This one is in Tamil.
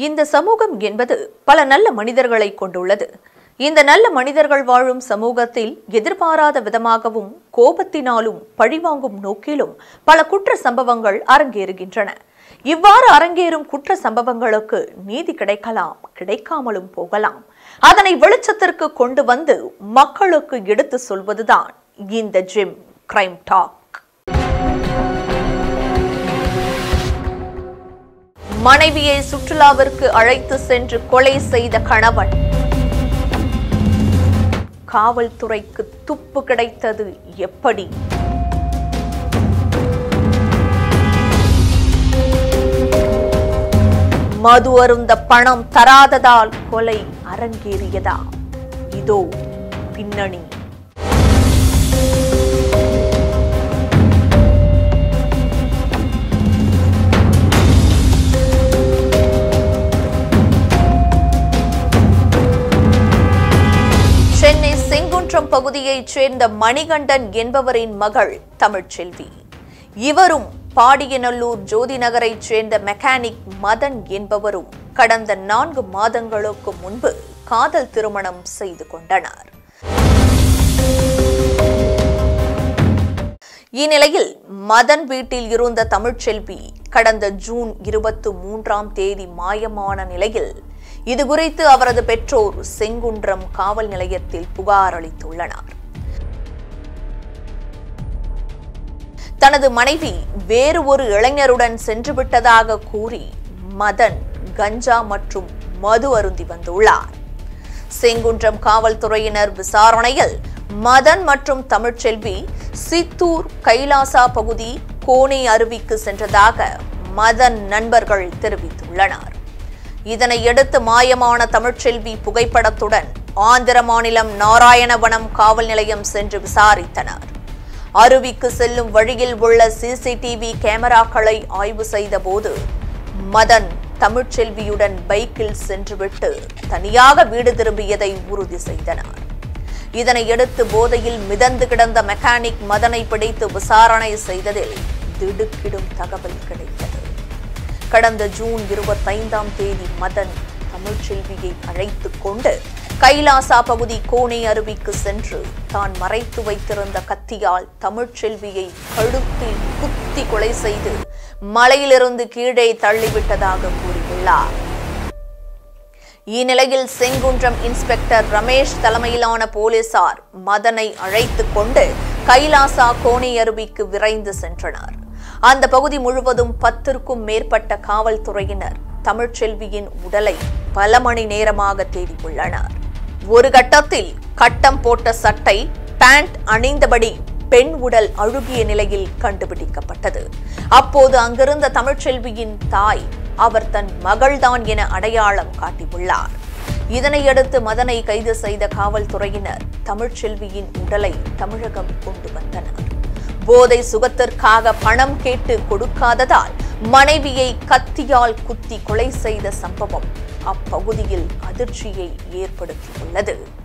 இந்த சமூகம் என்பது பல நல்ல மனிதர்களை கொண்டுள்ளது இந்த நல்ல மனிதர்கள் வாழும் சமூகத்தில் எதிர்பாராத விதமாகவும் கோபத்தினாலும் பழிவாங்கும் நோக்கிலும் பல குற்ற சம்பவங்கள் அரங்கேறுகின்றன இவ்வாறு அரங்கேறும் குற்ற சம்பவங்களுக்கு நீதி கிடைக்கலாம் கிடைக்காமலும் போகலாம் அதனை வெளிச்சத்திற்கு கொண்டு வந்து மக்களுக்கு எடுத்து சொல்வதுதான் இந்த ஜிம் கிரைம் டாக் மனைவியை சுற்றுலாவிற்கு அழைத்து சென்று கொலை செய்த கணவன் காவல்துறைக்கு துப்பு கிடைத்தது எப்படி மது அருந்த பணம் தராததால் கொலை அரங்கேறியதா இதோ பின்னணி சென்னை செங்குன்றம் பகுதியைச் சேர்ந்த மணிகண்டன் என்பவரின் மகள் தமிழ்ச்செல்வி இவரும் பாடியநல்லூர் ஜோதி நகரைச் சேர்ந்த மெக்கானிக் மதன் என்பவரும் கடந்த நான்கு மாதங்களுக்கு முன்பு காதல் திருமணம் செய்து கொண்டனர் இந்நிலையில் மதன் வீட்டில் இருந்த தமிழ்ச்செல்வி கடந்த ஜூன் இருபத்தி மூன்றாம் தேதி மாயமான நிலையில் இதுகுறித்து அவரது பெற்றோர் செங்குன்றம் காவல் நிலையத்தில் புகார் அளித்துள்ளனர் தனது மனைவி வேறு ஒரு இளைஞருடன் சென்றுவிட்டதாக கூறி மதன் கஞ்சா மற்றும் மது அருந்தி வந்துள்ளார் செங்குன்றம் காவல்துறையினர் விசாரணையில் மதன் மற்றும் தமிழ்ச்செல்வி சித்தூர் கைலாசா பகுதி கோணை அருவிக்கு சென்றதாக மதன் நண்பர்கள் தெரிவித்துள்ளனர் இதனையடுத்து மாயமான தமிழ்ச்செல்வி புகைப்படத்துடன் ஆந்திர மாநிலம் நாராயணவனம் காவல் நிலையம் சென்று விசாரித்தனர் அருவிக்கு செல்லும் வழியில் உள்ள சிசிடிவி கேமராக்களை ஆய்வு செய்தபோது மதன் தமிழ்ச்செல்வியுடன் பைக்கில் சென்றுவிட்டு தனியாக வீடு திரும்பியதை உறுதி செய்தனர் இதனையடுத்து போதையில் மிதந்து கிடந்த மெக்கானிக் மதனை பிடித்து விசாரணை செய்ததில் திடுக்கிடும் தகவல் கிடைத்தது கடந்த ஜூன் இருபத்தைந்தாம் தேதி மதன் தமிழ்ச்செல்வியை அழைத்துக் கொண்டு கைலாசா பகுதி கோணை அருவிக்கு சென்று தான் மறைத்து வைத்திருந்த கத்தியால் தமிழ்ச்செல்வியை கழுத்தில் குத்தி கொலை செய்து மலையிலிருந்து கீழே தள்ளிவிட்டதாக கூறியுள்ளார் இந்நிலையில் செங்குன்றம் இன்ஸ்பெக்டர் ரமேஷ் தலைமையிலான போலீசார் மதனை அழைத்துக் கொண்டு கைலாசா கோணை அருவிக்கு விரைந்து சென்றனர் அந்த பகுதி முழுவதும் பத்திற்கும் மேற்பட்ட காவல்துறையினர் தமிழ்ச்செல்வியின் உடலை பல மணி நேரமாக தேடியுள்ளனர் ஒரு கட்டத்தில் கட்டம் போட்ட சட்டை பேண்ட் அணிந்தபடி பெண் உடல் அழுகிய நிலையில் கண்டுபிடிக்கப்பட்டது அப்போது அங்கிருந்த தமிழ்ச்செல்வியின் தாய் அவர் தன் மகள்தான் என அடையாளம் காட்டியுள்ளார் இதனையடுத்து மதனை கைது செய்த காவல்துறையினர் தமிழ்ச்செல்வியின் உடலை தமிழகம் கொண்டு வந்தனர் போதை சுகத்திற்காக பணம் கேட்டு கொடுக்காததால் மனைவியை கத்தியால் குத்தி கொலை செய்த சம்பவம் அப்பகுதியில் அதிர்ச்சியை ஏற்படுத்தியுள்ளது